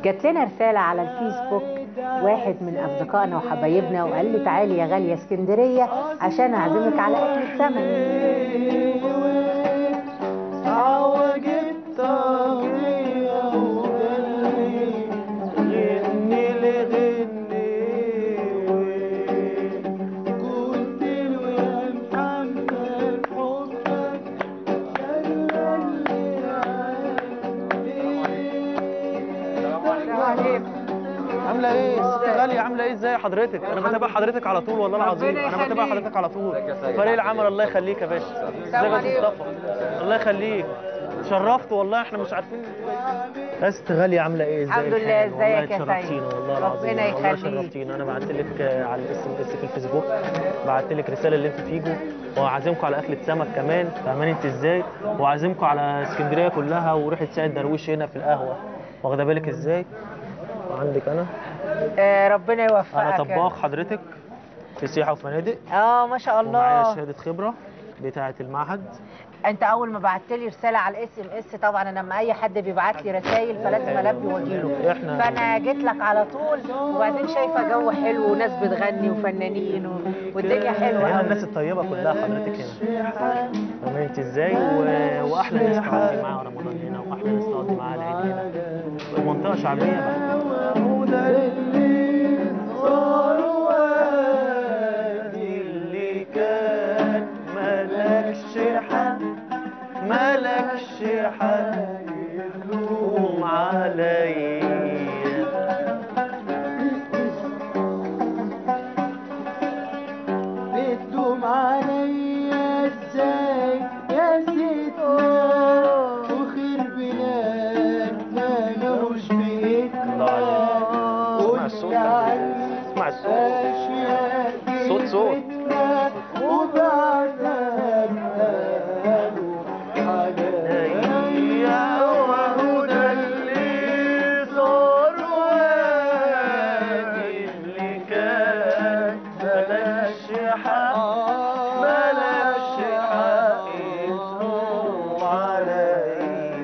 جات لنا رسالة على الفيسبوك واحد من أصدقائنا وحبايبنا وقال لي تعالي يا غالية اسكندرية عشان أعزمك على أكل سمك عوجت طاغية وغني غني لغني قلت له يا محمد حبك عامله ايه ست غاليه عامله ايه ازاي حضرتك انا بتابع حضرتك على طول والله العظيم انا بتابع حضرتك على طول فريق العمل الله يخليك يا باشا ازيك يا مصطفى الله يخليك شرفت والله احنا مش عارفين يا ست غاليه عامله ايه ازيك الحمد لله، ازيك يا سيد؟ شرفتينا والله العظيم ربنا والله يخليك. شرفتينا انا بعت لك على الاس ام اس في الفيسبوك بعت لك رساله اللي انتوا تيجوا وعازمكم على اكله سمك كمان فاهماني انت ازاي وعازمكم على اسكندريه كلها وريحه سعد درويش هنا في القهوه واخده بالك ازاي وعندك انا آه ربنا يوفقك انا يا طباخ حضرتك في سياحه وفنادق اه ما شاء ومعايا الله شهاده خبره بتاعه المعهد انت اول ما بعت لي رساله على الاس ام اس طبعا انا لما اي حد بيبعت لي رسائل فلازم البي واجيله إحنا- فانا جيت لك على طول وبعدين شايفه جو حلو وناس بتغني وفنانين و... والدنيا حلوه هنا قوي الناس الطيبه كلها حضرتك هنا فاهمين انت ازاي و... واحلى ناس تقضي معاها رمضان هنا واحلى ناس تقضي معاها العيد هنا المنطقه شعبيه بقى اللي كان ملكش حد ملكش حد يلوم عليا بتدوم عليا ازاي يا ستنا وخير بلادنا ملوش الله عليك. اسمع الصوت اسمع الصوت صوت صوت وبعدها بقالوا يا وهدى اللي صار وادي اللي كان بلاش حق بلاش حق يتلوم عليا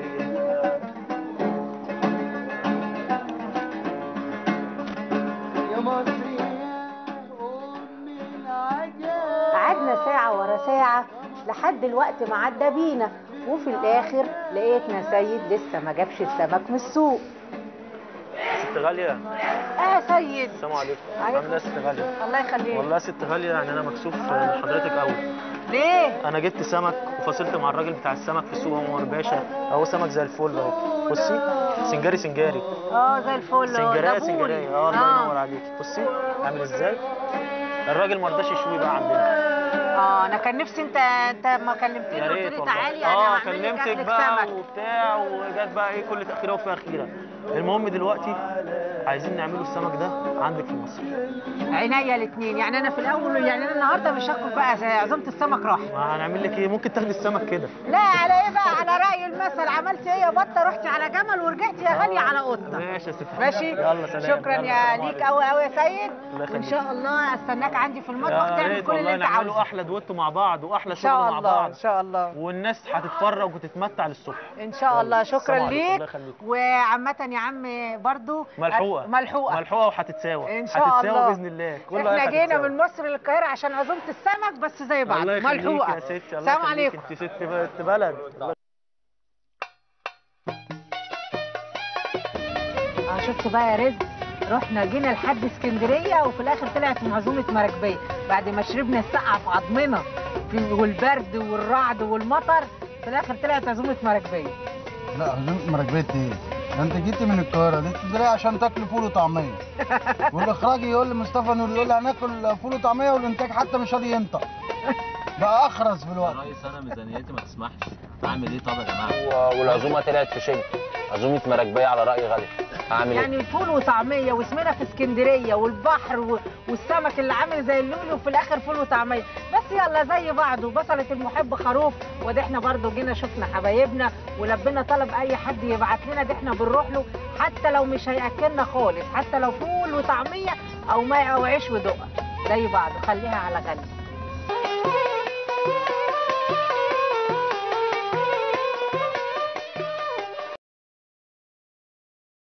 يا مصر يا أم العجائب قعدنا ساعة ورا ساعة لحد الوقت ما عدى بينا وفي الآخر لقيتنا سيد لسه ما جابش السمك من السوق ست غالية اه سيد السلام عليكم عليكم عاملة يا ست غالية الله يخليك والله يا ست غالية يعني أنا مكسوف من حضرتك قوي ليه؟ انا جبت سمك وفصلت مع الراجل بتاع السمك في السوق عمر باشا اهو سمك زي الفل اهو بصي سنجاري سنجاري اه زي الفل سنجاريه ده بوري. سنجاريه اه الله ينور عليكي بصي عامل ازاي الراجل ما رضاش يشوي بقى عندنا اه انا كان نفسي انت انت ما كلمتني يا قلت ريت لي والله. تعالي انا اه هعمل لك كلمتك اكلة بقى سمك وبتاع وجت بقى ايه كل تاخيره وفي اخيره المهم دلوقتي عايزين نعمله السمك ده عندك في مصر عينيا الاثنين يعني انا في الاول يعني انا النهارده مش هاكل بقى زي عزومه السمك راح ما هنعمل لك ايه ممكن تاخدي السمك كده لا على ايه بقى على راي المثل عملت ايه يا بطه رحتي على جمل ورجعتي يا غاليه على قطه ماشي يا ست ماشي يلا سلام شكرا يلا، يا سلام ليك عليكم. قوي قوي يا سيد الله وان يخليك. شاء الله استناك عندي في المطبخ يا تعمل ريت كل اللي والله انت نعمله عاوزه احلى دويتو مع بعض واحلى ان شغل شاء مع الله بعض ان شاء الله والناس هتتفرج وتتمتع للصبح ان شاء الله شكرا السلام عليكم، الله ليك يخليك. وعامه يا عم برضو ملحوقه ملحوقه ملحوقه وهتتساوى ان شاء هتتساوى الله باذن الله كله احنا جينا هتتساوى. من مصر للقاهره عشان عزومه السمك بس زي بعض الله يخليك ملحوقه يا ستي الله السلام يخليك. عليكم انت ست ست بلد اه شفت بقى يا رزق رحنا جينا لحد اسكندريه وفي الاخر طلعت معزومه مراكبيه بعد ما شربنا السقعه في عظمنا في- والبرد والرعد والمطر في الاخر طلعت عزومه مراكبيه لا عزومة مراكبية ايه؟ ده انت جيتي من القاهرة دي اسكندرية عشان تاكلي فول وطعمية والاخراج يقول لمصطفى نور يقول لي هناكل فول وطعمية والانتاج حتى مش راضي ينطق بقى اخرس في يا الوقت ريس انا ميزانيتي ما تسمحش اعمل ايه طب يا جماعه والعزومه طلعت في شبه عزومه مراكبيه على راي غالي هعمل ايه يعني فول وطعميه واسمنا في اسكندريه والبحر و- والسمك اللي عامل زي اللولي وفي الاخر فول وطعميه بس يلا زي بعض وبصلة المحب خروف وده احنا برضو جينا شفنا حبايبنا ولبنا طلب اي حد يبعت لنا ده احنا بنروح له حتى لو مش هياكلنا خالص حتى لو فول وطعميه او ماء او عيش ودقه زي بعض خليها على غني